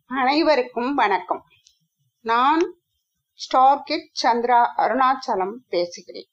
அனைவருக்கும் வணக்கம் நான் ஸ்டார்கிட் சந்திரா அருணாச்சலம் பேசுகிறேன்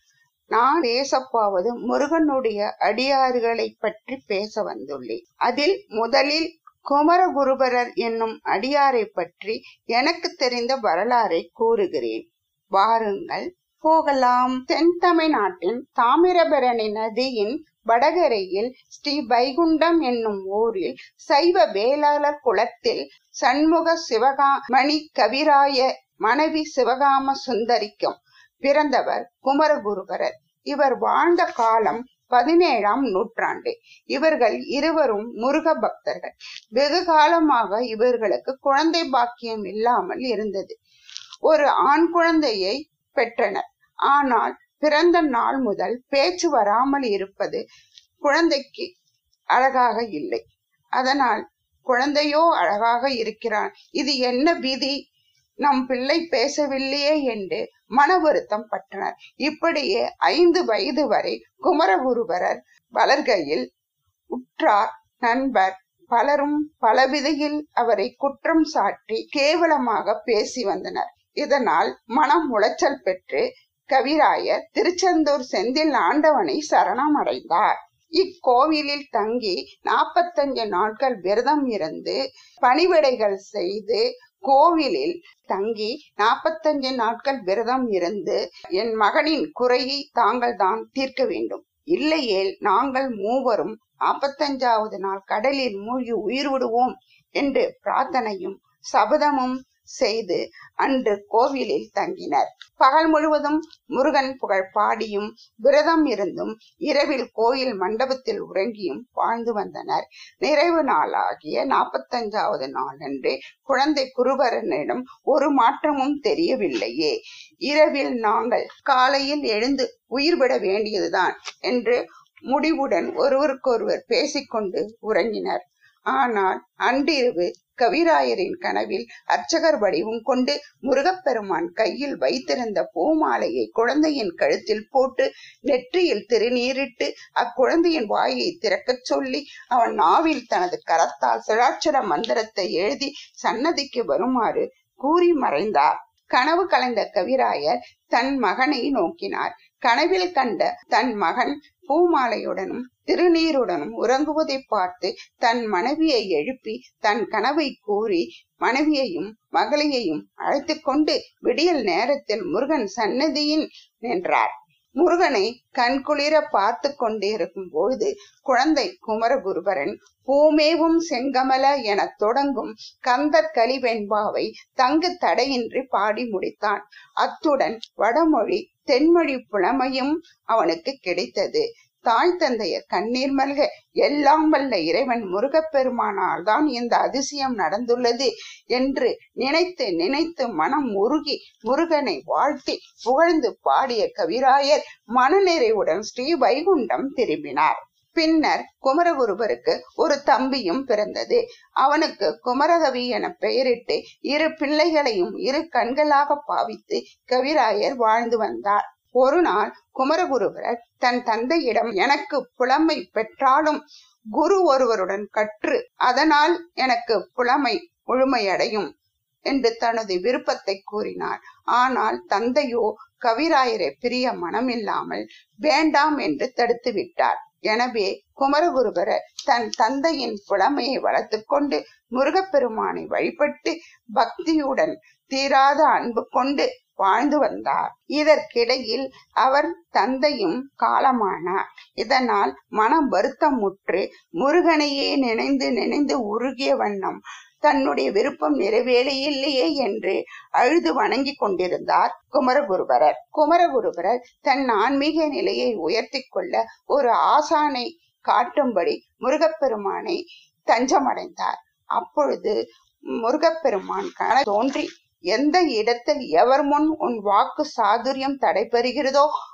நான் பேசப்போவது முருகனுடைய அடியாறுகளை பற்றி பேச வந்துள்ளேன் அதில் முதலில் குமரகுருபரர் என்னும் அடியாரை பற்றி எனக்கு தெரிந்த வரலாறை கூறுகிறேன் வாருங்கள் போகலாம் தென் தமிழ்நாட்டின் தாமிரபரணி நதியின் வடகரையில் ஸ்ரீ வைகுண்டம் என்னும் ஊரில் சைவ வேளாளர் குலத்தில் சண்முக சிவகாமணி கவிராய மனைவி சிவகாம சுந்தரிக்கும் பிறந்தவர் குமரகுருபரர் இவர் வாழ்ந்த காலம் பதினேழாம் நூற்றாண்டு இவர்கள் இருவரும் முருக பக்தர்கள் வெகு காலமாக இவர்களுக்கு குழந்தை பாக்கியம் இல்லாமல் இருந்தது ஒரு ஆண் குழந்தையை பெற்றனர் ஆனால் பிறந்த நாள் முதல் பேச்சு வராமல் இருப்பது குழந்தைக்கு அழகாக இல்லை அதனால் குழந்தையோ அழகாக இருக்கிறான் இது என்ன விதி நம் பிள்ளை பேசவில்லையே என்று மன வருத்தம் பட்டனர் இப்படியே ஐந்து வயது வரை குமரகுருபரர் வளர்கையில் உற்றார் நண்பர் பலரும் பலவிதையில் அவரை குற்றம் சாட்டி கேவலமாக பேசி வந்தனர் இதனால் மனம் உளைச்சல் பெற்று கவிராயர் திருச்செந்தூர் செந்தில் ஆண்டவனை சரணமடைந்தார் இக்கோவிலில் தங்கி நாற்பத்தஞ்சு நாட்கள் விரதம் இருந்து பணிவிடைகள் செய்து கோவிலில் தங்கி நாற்பத்தஞ்சு நாட்கள் விரதம் இருந்து என் மகனின் குறையை தாங்கள் தான் தீர்க்க வேண்டும் இல்லையேல் நாங்கள் மூவரும் நாற்பத்தஞ்சாவது நாள் கடலில் மூழ்கி உயிர் விடுவோம் என்று பிரார்த்தனையும் சபதமும் செய்து அன்று கோவிலில் தங்கினர் பகல் முழுவதும் முருகன் புகழ் பாடியும் விரதம் இருந்தும் இரவில் கோயில் மண்டபத்தில் உறங்கியும் வாழ்ந்து வந்தனர் நிறைவு நாளாகிய நாற்பத்தஞ்சாவது நாளன்று குழந்தை குருபரனிடம் ஒரு மாற்றமும் தெரியவில்லையே இரவில் நாங்கள் காலையில் எழுந்து உயிர் விட வேண்டியதுதான் என்று முடிவுடன் ஒருவருக்கொருவர் பேசிக்கொண்டு உறங்கினர் ஆனால் அன்றிரவு கவிராயரின் கனவில் அர்ச்சகர் வடிவம் கொண்டு முருகப்பெருமான் கையில் வைத்திருந்த பூமாலையை குழந்தையின் கழுத்தில் போட்டு நெற்றியில் திருநீரிட்டு அக்குழந்தையின் வாயை திறக்கச் சொல்லி அவன் நாவில் தனது கரத்தால் சிராட்சர மந்திரத்தை எழுதி சன்னதிக்கு வருமாறு கூறி மறைந்தார் கனவு கலைந்த கவிராயர் தன் மகனை நோக்கினார் கனவில் கண்ட தன் மகன் பூமாலையுடனும் திருநீருடனும் உறங்குவதை பார்த்து தன் மனைவியை எழுப்பி தன் கனவை கூறி மனைவியையும் மகளையையும் அழைத்து கொண்டு விடியல் நேரத்தில் முருகன் சன்னதியின் நின்றார் முருகனை கண்குளிர பார்த்து கொண்டிருக்கும் பொழுது குழந்தை குமரகுருபரன் பூமேவும் செங்கமல என தொடங்கும் கந்தர் கலிவெண்பாவை தங்கு தடையின்றி பாடி முடித்தான் அத்துடன் வடமொழி தென்மொழி புலமையும் அவனுக்கு கிடைத்தது தாய் தந்தையர் கண்ணீர் மல்க எல்லாம் வல்ல இறைவன் முருகப்பெருமானால் தான் இந்த அதிசயம் நடந்துள்ளது என்று நினைத்து நினைத்து மனம் உருகி முருகனை வாழ்த்தி புகழ்ந்து பாடிய கவிராயர் மனநிறைவுடன் ஸ்ரீ வைகுண்டம் திரும்பினார் பின்னர் குமரகுருபருக்கு ஒரு தம்பியும் பிறந்தது அவனுக்கு குமரகவி என பெயரிட்டு இரு பிள்ளைகளையும் இரு கண்களாக பாவித்து கவிராயர் வாழ்ந்து வந்தார் ஒரு நாள் குமரகுருபரர் தன் தந்தையிடம் எனக்கு புலமை பெற்றாலும் குரு ஒருவருடன் கற்று அதனால் எனக்கு புலமை முழுமையடையும் என்று தனது விருப்பத்தை கூறினார் ஆனால் தந்தையோ கவிராயரை பிரிய மனமில்லாமல் வேண்டாம் என்று தடுத்து விட்டார் எனவே குமரகுருபரர் தன் தந்தையின் புலமையை வளர்த்து கொண்டு முருகப்பெருமானை வழிபட்டு பக்தியுடன் தீராத அன்பு கொண்டு வாழ்ந்து வந்தார் இதற்கிடையில் அவர் தந்தையும் காலமானார் இதனால் மனம் வருத்தமுற்று முருகனையே நினைந்து நினைந்து உருகிய வண்ணம் தன்னுடைய விருப்பம் நிறைவேறையில்லையே என்று அழுது வணங்கி கொண்டிருந்தார் குமரகுருபரர் குமரகுருபரர் தன் ஆன்மீக நிலையை உயர்த்தி கொள்ள ஒரு ஆசானை காட்டும்படி முருகப்பெருமானை தஞ்சமடைந்தார் அப்பொழுது முருகப்பெருமான் கன தோன்றி எந்த இடத்தில் எவர் முன் உன் வாக்கு சாதுரியம் தடைபெறுகிறதோ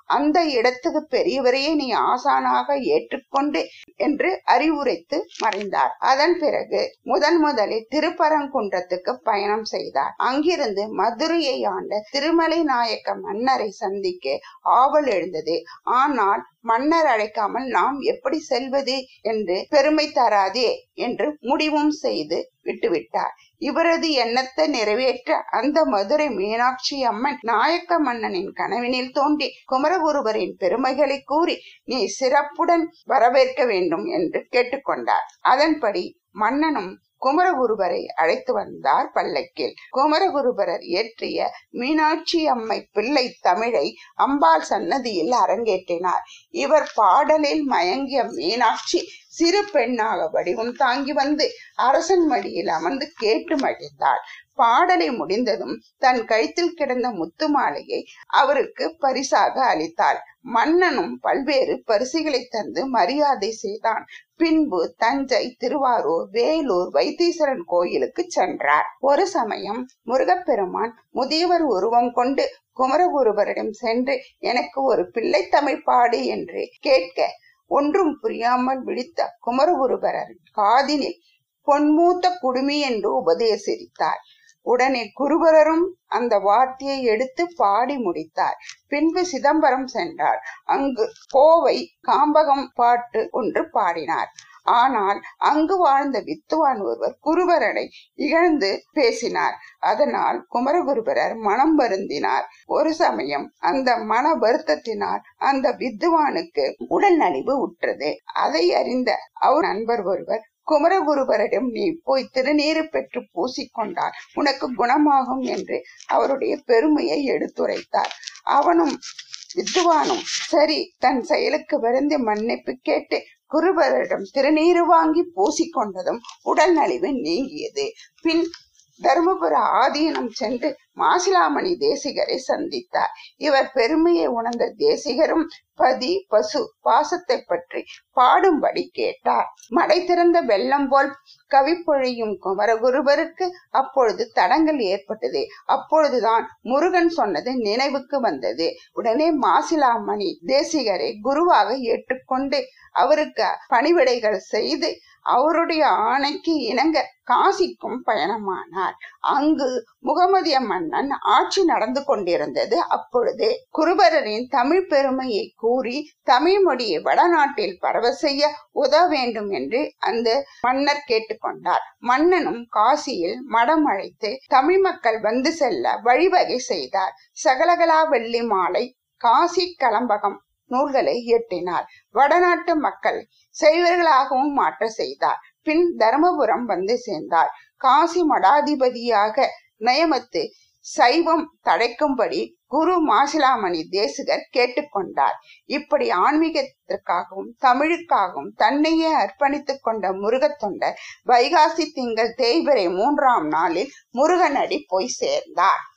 அந்த இடத்துக்கு பெரியவரையே நீ ஆசானாக ஏற்றுக்கொண்டு என்று அறிவுரைத்து மறைந்தார் அதன் பிறகு முதன் முதலில் திருப்பரங்குன்றத்துக்கு பயணம் செய்தார் அங்கிருந்து மதுரையை ஆண்ட திருமலை நாயக்க மன்னரை சந்திக்க ஆவல் எழுந்தது ஆனால் மன்னர் அழைக்காமல் நாம் எப்படி செல்வது என்று பெருமை தராதே என்று முடிவும் செய்து விட்டுவிட்டார் இவரது எண்ணத்தை நிறைவேற்ற அந்த மதுரை மீனாட்சி அம்மன் நாயக்க மன்னனின் கனவினில் தோன்றி குமரகுருவரின் பெருமைகளை கூறி நீ சிறப்புடன் வரவேற்க வேண்டும் என்று கேட்டுக்கொண்டார் அதன்படி மன்னனும் குமரகுருபரை அழைத்து வந்தார் பல்லக்கில் குமரகுருபரர் இயற்றிய மீனாட்சி அம்மை பிள்ளை தமிழை அம்பாள் சன்னதியில் அரங்கேற்றினார் இவர் பாடலில் மயங்கிய மீனாட்சி சிறு பெண்ணாக வடிவம் தாங்கி வந்து அரசன் மடியில் அமர்ந்து கேட்டு மகிழ்ந்தாள் பாடலை முடிந்ததும் தன் கழுத்தில் கிடந்த முத்து மாலையை அவருக்கு பரிசாக அளித்தாள் மன்னனும் பல்வேறு பரிசுகளை தந்து மரியாதை செய்தான் பின்பு தஞ்சை திருவாரூர் வேலூர் வைத்தீஸ்வரன் கோயிலுக்கு சென்றார் ஒரு சமயம் முருகப்பெருமான் முதியவர் உருவம் கொண்டு குமரகுருவரிடம் சென்று எனக்கு ஒரு பிள்ளை தமிழ் பாடு என்று கேட்க ஒன்றும் புரியாமல் விழித்த குமரகுருபரர் காதினில் பொன்மூத்த குடுமி என்று உபதேசித்தார் உடனே குருபரரும் அந்த வார்த்தையை எடுத்து பாடி முடித்தார் பின்பு சிதம்பரம் சென்றார் அங்கு கோவை காம்பகம் பாட்டு ஒன்று பாடினார் ஆனால் அங்கு வாழ்ந்த வித்துவான் ஒருவர் குருபரனை இகழ்ந்து பேசினார் அதனால் குமரகுருபரர் மனம் வருந்தினார் ஒரு சமயம் அந்த மன வருத்தத்தினால் அந்த வித்துவானுக்கு உடல் நலிவு உற்றது அதை அறிந்த அவர் நண்பர் ஒருவர் குமரகுருபரிடம் நீ போய் திருநீறு பெற்று பூசிக்கொண்டால் உனக்கு குணமாகும் என்று அவருடைய பெருமையை எடுத்துரைத்தார் அவனும் வித்துவானும் சரி தன் செயலுக்கு வருந்தி மன்னிப்பு கேட்டு குருபரிடம் திருநீறு வாங்கி பூசிக்கொண்டதும் உடல் நலிவு நீங்கியது பின் தருமபுர ஆதீனம் சென்று மாசிலாமணி தேசிகரை சந்தித்தார் இவர் பெருமையை உணர்ந்த தேசிகரும் பதி பசு பாசத்தை பற்றி பாடும்படி கேட்டார் மடை திறந்த வெள்ளம் போல் கவி பொழியும் குமரகுருபருக்கு அப்பொழுது தடங்கள் ஏற்பட்டது அப்பொழுதுதான் முருகன் சொன்னது நினைவுக்கு வந்தது உடனே மாசிலாமணி தேசிகரை குருவாக ஏற்றுக்கொண்டு அவருக்கு பணிவிடைகள் செய்து அவருடைய ஆணைக்கு இணங்க காசிக்கும் பயணமானார் அங்கு முகமதிய மன்னன் ஆட்சி நடந்து கொண்டிருந்தது அப்பொழுது குருபரரின் தமிழ் பெருமையை கூறி தமிழ் மொழியை வடநாட்டில் பரவ செய்ய உதவ வேண்டும் என்று அந்த மன்னர் கேட்டுக்கொண்டார் மன்னனும் காசியில் மடம் அழைத்து தமிழ் மக்கள் வந்து செல்ல வழிவகை செய்தார் சகலகலா வெள்ளி மாலை காசி கலம்பகம் நூல்களை இயற்றினார் வடநாட்டு மக்கள் செய்வர்களாகவும் மாற்ற செய்தார் பின் தர்மபுரம் வந்து சேர்ந்தார் காசி மடாதிபதியாக நியமித்து சைவம் தடைக்கும்படி குரு மாசிலாமணி தேசிகர் கேட்டுக்கொண்டார் இப்படி ஆன்மீகத்திற்காகவும் தமிழுக்காகவும் தன்னையே அர்ப்பணித்துக் கொண்ட முருகத் தொண்டர் வைகாசி திங்கள் தேய்பிரை மூன்றாம் நாளில் முருகனடி போய் சேர்ந்தார்